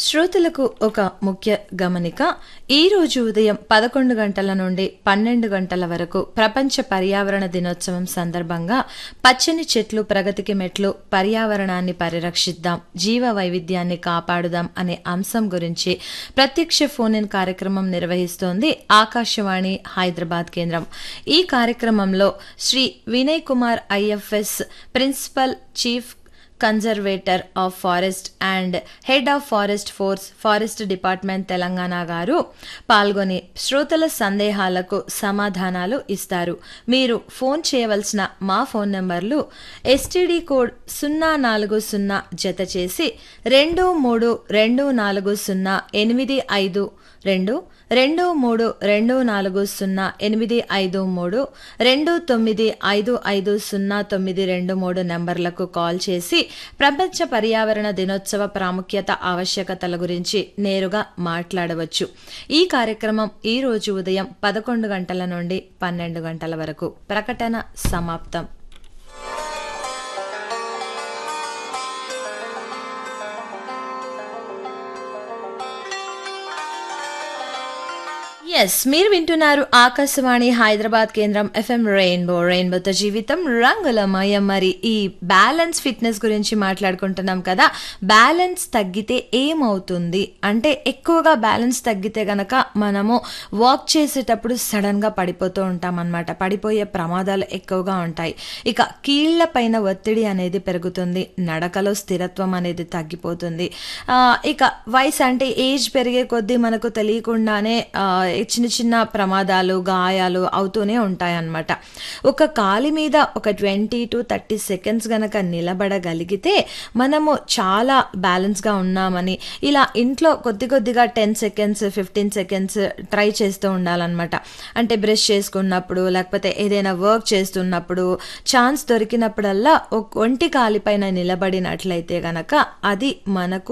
శ్రోతలకు ఒక ముఖ్య గమనిక ఈ రోజు ఉదయం పదకొండు గంటల నుండి పన్నెండు గంటల వరకు ప్రపంచ పర్యావరణ దినోత్సవం సందర్భంగా పచ్చని చెట్లు ప్రగతికి మెట్లు పర్యావరణాన్ని పరిరక్షిద్దాం జీవ వైవిధ్యాన్ని కాపాడుదాం అనే అంశం గురించి ప్రత్యక్ష ఫోన్ ఇన్ కార్యక్రమం నిర్వహిస్తోంది ఆకాశవాణి హైదరాబాద్ కేంద్రం ఈ కార్యక్రమంలో Shri Vinay Kumar IFS principal chief conservator of forest and head of forest force forest department Telangana గారు పాల్గొని శ్రోతల సందేహాలకు సమాధానాలు ఇస్తారు మీరు ఫోన్ చేయవలసిన మా ఫోన్ నెంబర్లు ఎస్టీడీ కోడ్ సున్నా నాలుగు సున్నా జత చేసి రెండు మూడు రెండు నాలుగు సున్నా ఎనిమిది ఐదు రెండు రెండు మూడు రెండు నాలుగు సున్నా ఎనిమిది ఐదు మూడు రెండు తొమ్మిది ఐదు ఐదు సున్నా తొమ్మిది రెండు మూడు నెంబర్లకు కాల్ చేసి ప్రపంచ పర్యావరణ దినోత్సవ ప్రాముఖ్యత ఆవశ్యకతల గురించి నేరుగా మాట్లాడవచ్చు ఈ కార్యక్రమం ఈ రోజు ఉదయం పదకొండు గంటల నుండి పన్నెండు గంటల వరకు ప్రకటన సమాప్తం ఎస్ మీరు వింటున్నారు ఆకాశవాణి హైదరాబాద్ కేంద్రం ఎఫ్ఎం రెయిన్బో రెయిన్బోతో జీవితం రంగులమయం మరి ఈ బ్యాలెన్స్ ఫిట్నెస్ గురించి మాట్లాడుకుంటున్నాం కదా బ్యాలెన్స్ తగ్గితే ఏమవుతుంది అంటే ఎక్కువగా బ్యాలెన్స్ తగ్గితే గనక మనము వాక్ చేసేటప్పుడు సడన్గా పడిపోతూ ఉంటాం అనమాట పడిపోయే ప్రమాదాలు ఎక్కువగా ఉంటాయి ఇక కీళ్ల పైన ఒత్తిడి అనేది పెరుగుతుంది నడకలో స్థిరత్వం అనేది తగ్గిపోతుంది ఆ, ఇక వయసు అంటే ఏజ్ పెరిగే కొద్దీ మనకు తెలియకుండానే ఆ, చిన్న చిన్న ప్రమాదాలు గాయాలు అవుతూనే ఉంటాయన్నమాట ఒక కాలి మీద ఒక ట్వంటీ టు థర్టీ సెకండ్స్ గనక నిలబడగలిగితే మనము చాలా బ్యాలెన్స్గా ఉన్నామని ఇలా ఇంట్లో కొద్ది కొద్దిగా ten seconds fifteen seconds try చేస్తూ ఉండాలన్నమాట అంటే బ్రష్ చేసుకున్నప్పుడు లేకపోతే ఏదైనా వర్క్ చేస్తున్నప్పుడు ఛాన్స్ దొరికినప్పుడల్లా ఒక ఒంటి కాలిపైన నిలబడినట్లయితే గనక అది మనకు